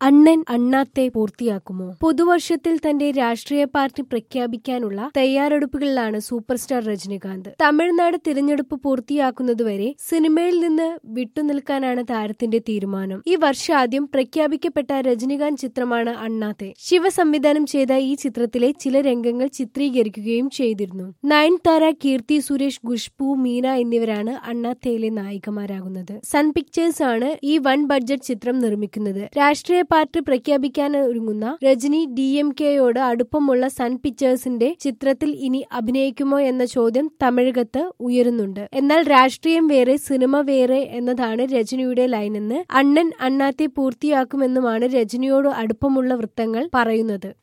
അണ്ണൻ അണ്ണാത്തെ പൂർത്തിയാക്കുമോ പുതുവർഷത്തിൽ തന്റെ രാഷ്ട്രീയ പാർട്ടി പ്രഖ്യാപിക്കാനുള്ള തയ്യാറെടുപ്പുകളിലാണ് സൂപ്പർ സ്റ്റാർ രജനികാന്ത് തമിഴ്നാട് തിരഞ്ഞെടുപ്പ് പൂർത്തിയാക്കുന്നതുവരെ സിനിമയിൽ നിന്ന് വിട്ടുനിൽക്കാനാണ് താരത്തിന്റെ തീരുമാനം ഈ വർഷാദ്യം പ്രഖ്യാപിക്കപ്പെട്ട രജനികാന്ത് ചിത്രമാണ് അണ്ണാത്തെ ശിവ സംവിധാനം ചെയ്ത ഈ ചിത്രത്തിലെ ചില രംഗങ്ങൾ ചിത്രീകരിക്കുകയും ചെയ്തിരുന്നു നയൻതാര കീർത്തി സുരേഷ് ഖുഷ്ബു മീന എന്നിവരാണ് അണ്ണാത്തയിലെ നായികമാരാകുന്നത് സൺ പിക്ചേഴ്സ് ആണ് ഈ വൺ ബഡ്ജറ്റ് ചിത്രം നിർമ്മിക്കുന്നത് രാഷ്ട്രീയ പാർട്ടി പ്രഖ്യാപിക്കാൻ ഒരുങ്ങുന്ന രജനി ഡി എം കെയോട് അടുപ്പമുള്ള സൺ പിക്ചേഴ്സിന്റെ ചിത്രത്തിൽ ഇനി അഭിനയിക്കുമോ എന്ന ചോദ്യം തമിഴകത്ത് ഉയരുന്നുണ്ട് എന്നാൽ രാഷ്ട്രീയം വേറെ സിനിമ വേറെ എന്നതാണ് രജനിയുടെ ലൈനെന്ന് അണ്ണൻ അണ്ണാത്തെ പൂർത്തിയാക്കുമെന്നുമാണ് രജനിയോട് അടുപ്പമുള്ള വൃത്തങ്ങൾ പറയുന്നത്